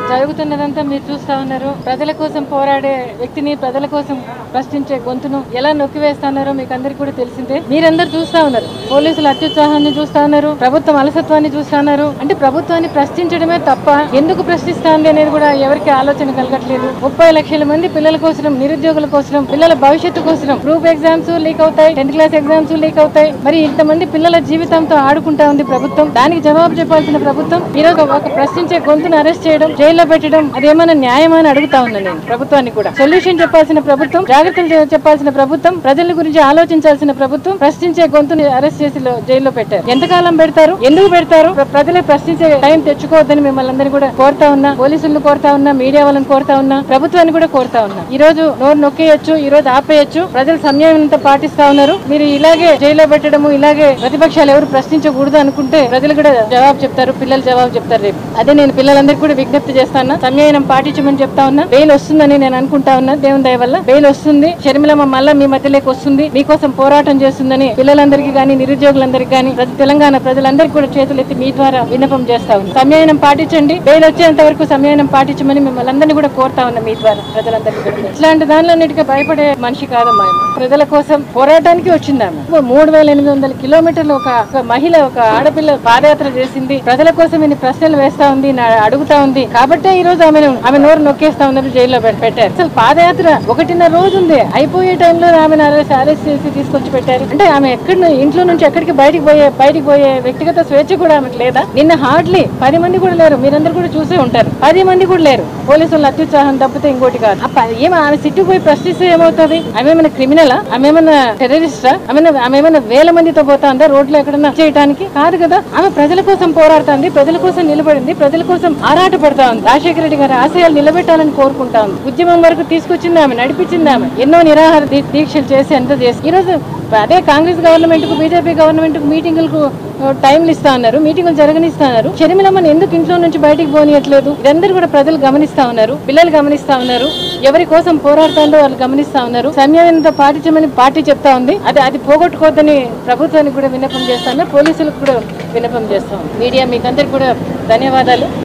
జరుగుతున్నదంతా మీరు చూస్తా ఉన్నారు ప్రజల కోసం పోరాడే వ్యక్తిని ప్రజల కోసం ప్రశ్నించే గొంతును ఎలా నొక్కివేస్తున్నారో మీకు అందరికీ కూడా తెలిసిందే మీరందరూ చూస్తా ఉన్నారు పోలీసుల అత్యుత్సాహాన్ని చూస్తా ఉన్నారు ప్రభుత్వం అలసత్వాన్ని చూస్తా ఉన్నారు అంటే ప్రభుత్వాన్ని ప్రశ్నించడమే తప్ప ఎందుకు ప్రశ్నిస్తాంది అనేది కూడా ఎవరికి ఆలోచన కలగట్లేదు ముప్పై లక్షల మంది పిల్లల కోసం నిరుద్యోగుల కోసం పిల్లల భవిష్యత్తు కోసం గ్రూప్ ఎగ్జామ్స్ లీక్ అవుతాయి టెన్త్ క్లాస్ ఎగ్జామ్స్ లీక్ అవుతాయి మరి ఇంతమంది పిల్లల జీవితంతో ఆడుకుంటా ఉంది ప్రభుత్వం దానికి జవాబు చెప్పాల్సిన ప్రభుత్వం ఈరోజు ఒక ప్రశ్నించే గొంతును అరెస్ట్ చేయడం జైల్లో పెట్టడం అదేమైనా న్యాయమా అని అడుగుతా ఉన్నాను నేను ప్రభుత్వాన్ని కూడా సొల్యూషన్ చెప్పాల్సిన ప్రభుత్వం జాగ్రత్తలు చె- చెప్పాల్సిన ప్రభుత్వం ప్రజల గురించి ఆలోచించాల్సిన ప్రభుత్వం ప్రశ్నించే గొంతుని అరెస్ట్ చేసి లో- జైల్లో పెట్టారు ఎంతకాలం పెడతారు ఎందుకు పెడతారు ప్ర- ప్రజలే ప్రశ్నించే టైం తెచ్చుకోవద్దని మిమ్మల్ని అందరినీ కూడా కోరుతా ఉన్నా పోలీసులను కోరుతా ఉన్నా మీడియా వాళ్ళని కోరుతా ఉన్నా ప్రభుత్వాన్ని కూడా కోరుతా ఉన్నా ఈ రోజు నోరు నొక్కేయచ్చు ఈ రోజు ఆపేయచ్చు ప్రజలు సంయమనంతో పాటిస్తా ఉన్నారు మీరు ఇలాగే జైల్లో పెట్టడము ఇలాగే ప్రతిపక్షాలు ఎవరు ప్రశ్నించకూడదు అనుకుంటే ప్రజలు కూడా జవాబు చెప్తారు పిల్లలు జవాబు చెప్తారు రేపు అదే నేను పిల్లలందరికీ కూడా విజ్ఞప్తి చేస్తాను సంయమనం పాటించమని చెప్తా ఉన్నా బెయిల్ వస్తుందని నేను అనుకుంటా ఉన్నా దేవుని దయ వల్ల బెయిల్ వస్తుంది షర్మిలమ్మ మళ్ళా మీ మధ్యలోకి వస్తుంది మీకోసం పోరాటం చేస్తుందని పిల్లలందరికీ కానీ నిరుద్యోగులందరికీ కానీ ప్రతి తెలంగాణ ప్రజలందరికీ కూడా చేతులు ఎత్తి మీ ద్వారా విన్నపం చేస్తా ఉన్నా సంయమనం పాటించండి బెయిల్ వచ్చేంత వరకు సంయమనం పాటించమని మిమ్మల్ని అందరినీ కూడా కోరుతా ఉన్నా మీ ద్వారా ప్రజలందరికీ కూడా ఇట్లాంటి దానిలన్నిటికీ భయపడే మనిషి కాదమ్మా ఆమె. ప్రజల కోసం పోరాటానికి వచ్చింది ఆమె మూడు వేల ఎనిమిది వందల కిలోమీటర్లు ఒక ఒక మహిళ ఒక ఆడపిల్ల పాదయాత్ర చేసింది ప్రజల కోసం ఇన్ని ప్రశ్నలు వేస్తా ఉంది నా- అడుగుతా ఉంది కాబట్టే ఈ రోజు ఆమెను ఆమె నోరు నొక్కేస్తా ఉన్నారు జైల్లో పెట్- పెట్టారు అసలు పాదయాత్ర ఒకటిన్నర రోజు ఉంది అయిపోయే టైంలో ఆమెను అరెస్ట్ అరెస్ట్ చేసి తీసుకొచ్చి పెట్టారు అంటే ఆమె ఎక్కడి ను- ఇంట్లో నుంచి ఎక్కడికి బయటికి పోయే బయటికి పోయే వ్యక్తిగత స్వేచ్ఛ కూడా ఆమెకు లేదా నిన్న హార్డ్లీ పది మంది కూడా లేరు మీరందరూ కూడా చూసే ఉంటారు పది మంది కూడా లేరు పోలీసుల అత్యుత్సాహం తప్పితే ఇంకోటి కాదు ఆ ప- ఏమ ఆమె సిట్టు పోయి ప్రశ్నిస్తే ఏమవుతుంది ఆమె ఏమైనా క్రిమినలా ఆమె ఏమైనా టెర్రరిస్టా ఆమె ఆమె ఏమైనా వేల మందితో పోతా ఉందా రోడ్లో ఎక్కడన్నా చేయడానికి కాదు కదా ఆమె ప్రజల కోసం పోరాడుతుంది ప్రజల కోసం నిలబడింది ప్రజల కోసం ఆరాట పడతా ఉంది రాజశేఖర రెడ్డి గారి ఆశయాలు నిలబెట్టాలని కోరుకుంటా ఉంది ఉద్యమం వరకు తీసుకొచ్చింది ఆమె నడిపించింది ఆమె ఎన్నో నిరాహార దీ- దీక్షలు చేసి ఎంత చేసి ఈ రోజు అదే కాంగ్రెస్ గవర్నమెంట్ కు బీజేపీ గవర్నమెంట్ కు మీటింగులకు టైంలు ఇస్తా ఉన్నారు మీటింగులు జరగనిస్తా ఉన్నారు షర్మిలమ్మని ఎందుకు ఇంట్లో నుంచి బయటికి పోనీయట్లేదు ఇదందరూ కూడా ప్రజలు గమనిస్తా ఉన్నారు పిల్లలు గమనిస్తా ఉన్నారు ఎవరి కోసం పోరాడుతుందో వాళ్ళు గమనిస్తా ఉన్నారు సంయమనంతో పాటించమని పార్టీ చెప్తా ఉంది అది అది పోగొట్టుకోవద్దని ప్రభుత్వానికి కూడా విన్నపం చేస్తా ఉన్నారు పోలీసులకు కూడా విన్నపం చేస్తాం మీడియా మీకందరికి కూడా ధన్యవాదాలు